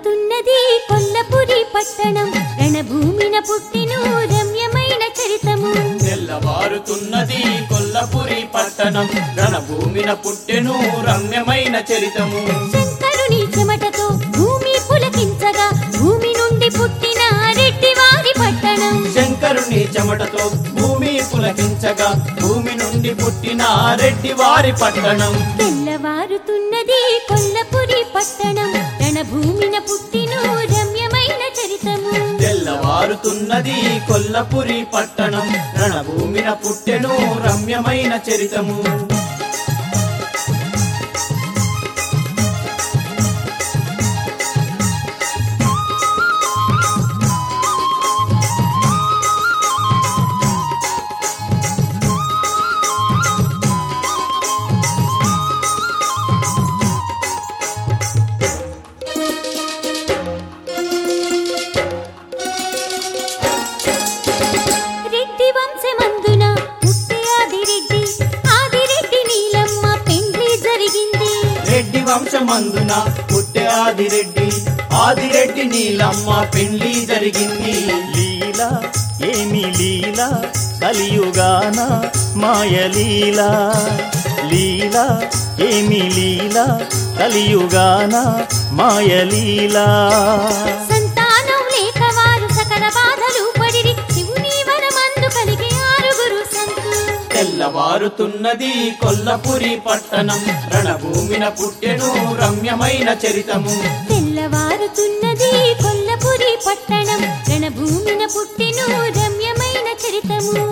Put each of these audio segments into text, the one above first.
తెల్లవారుతున్నది కొల్లపురి పట్టణం రణభూమిన పుట్టిను రమ్యమైన చరితము తెల్లవారుతున్నది కొల్లపురి పట్టణం రణభూమిన పుట్టెను రమ్యమైన చరితము శంకరుని చెమటతో భూమి పులకించగా భూమి నుండి పుట్టిన రెడ్డివారి పట్టణం శంకరుని చెమటతో భూమి పులకించగా భూమి నుండి పుట్టిన రెడ్డి వారి పట్టణం తెల్లవారుతున్నది కొల్లపురి పట్టణం రణభూమిన పుట్టిను రమ్యమైన చరితము తెల్లవారుతున్నది కొల్లపురి పట్టణం రణభూమిన పుట్టెను రమ్యమైన చరితము రెడ్డి వంశమందున పుట్టి ఆదిరెడ్డి ఆదిరెడ్డి నీలమ్మ పెండ్లి జరిగింది రెడ్డి వంశమందున పుట్టె ఆదిరెడ్డి ఆదిరెడ్డి నీలమ్మ పెళ్లి జరిగింది లీల ఏమి లీల కలియుగాన మాయలీల లీల ఏమి లీల కలియుగాన మాయలీల సంతానం లేక వారు సకల బాధలు పడిరి శివుని వరమందు కలిగే ఆరుగురు సంతు తెల్లవారుతున్నది కొల్లపురి పట్టణం రణభూమిన పుట్టెను రమ్యమైన చరితము తెల్లవారుతున్నది కొల్లపురి పట్టణం రణభూమిన పుట్టిను రమ్యమైన చరితము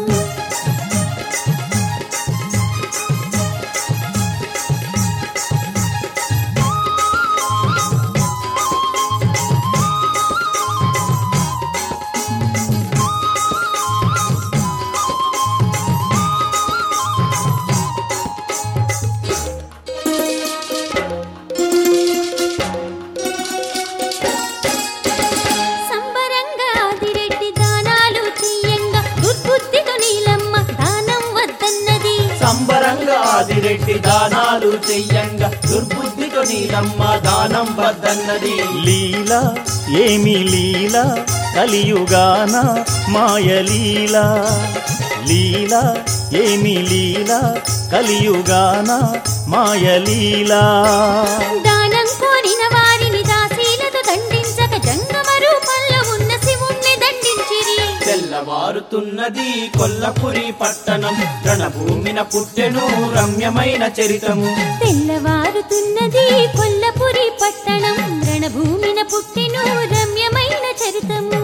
సంబరంగా ఆదిరెడ్డి దానాలు చెయ్యంగా దుర్బుద్ధితో నీలమ్మ దానం వద్దన్నది సంబరంగా ఆదిరెడ్డి దానాలు చెయ్యంగా దుర్బుద్ధితో నీలమ్మ దానం వద్దన్నది లీల ఏమి లీల కలియుగాన మాయలీల లీల ఏమి లీల కలియుగాన మాయలీల దానం కోరిన వారిని దాసీలతో దండించక జంగమ రూపంలో ఉన్న శివుణ్ణి దండించిరి తెల్లవారుతున్నది కొల్లపురి పట్టణం రణభూమిన పుట్టెను రమ్యమైన చరితము తెల్లవారుతున్నది కొల్లపురి పట్టణం రణభూమిన పుట్టిను రమ్యమైన చరితము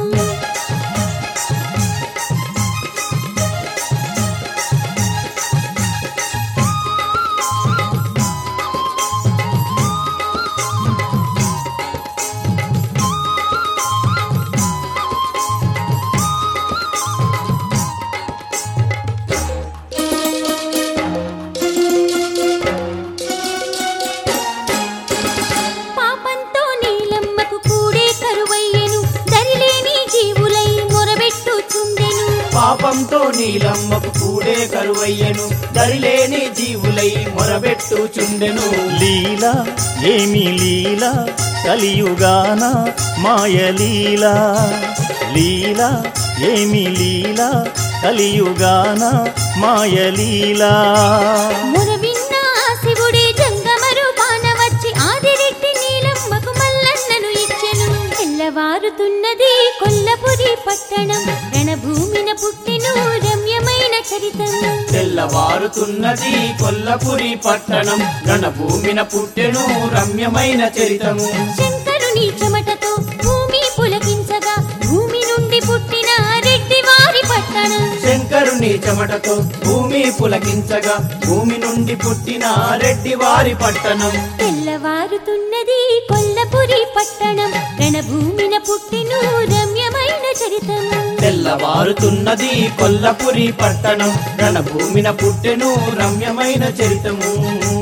పాపంతో నీలమ్మకు కూడే కరువయ్యెను దరిలేని జీవులై మొరబెట్టుచుండెను పాపంతో నీలమ్మకు కూడే కరువయ్యను దరిలేని జీవులై మొరబెట్టుచుండెను లీల ఏమి లీల కలియుగాన మాయలీల లీల ఏమి లీల కలియుగాన మాయలీల మొరవిన్న ఆ శివుడే జంగమ రూపాన వచ్చి ఆదిరెడ్డి నీలమ్మకు మల్లన్నను ఇచ్చెను తెల్లవారుతున్నది కొల్లపురి పట్టణం రణభూమిన పుట్టిను రమ్యమైన చరితము తెల్లవారుతున్నది కొల్లపురి పట్టణం రణభూమిన పుట్టెను రమ్యమైన చరితము శంకరుని చెమటతో భూమి పులకించగా భూమి నుండి పుట్టిన రెడ్డి వారి పట్టణం శంకరుని చెమటతో భూమి పులకించగా భూమి నుండి పుట్టిన రెడ్డి వారి పట్టణం తెల్లవారుతున్నది కొల్లపురి పట్టణం రణభూమిన పుట్టిను రమ్యమైన చరితము తెల్లవారుతున్నది కొల్లపురి పట్టణం రణభూమిన పుట్టెను రమ్యమైన చరితము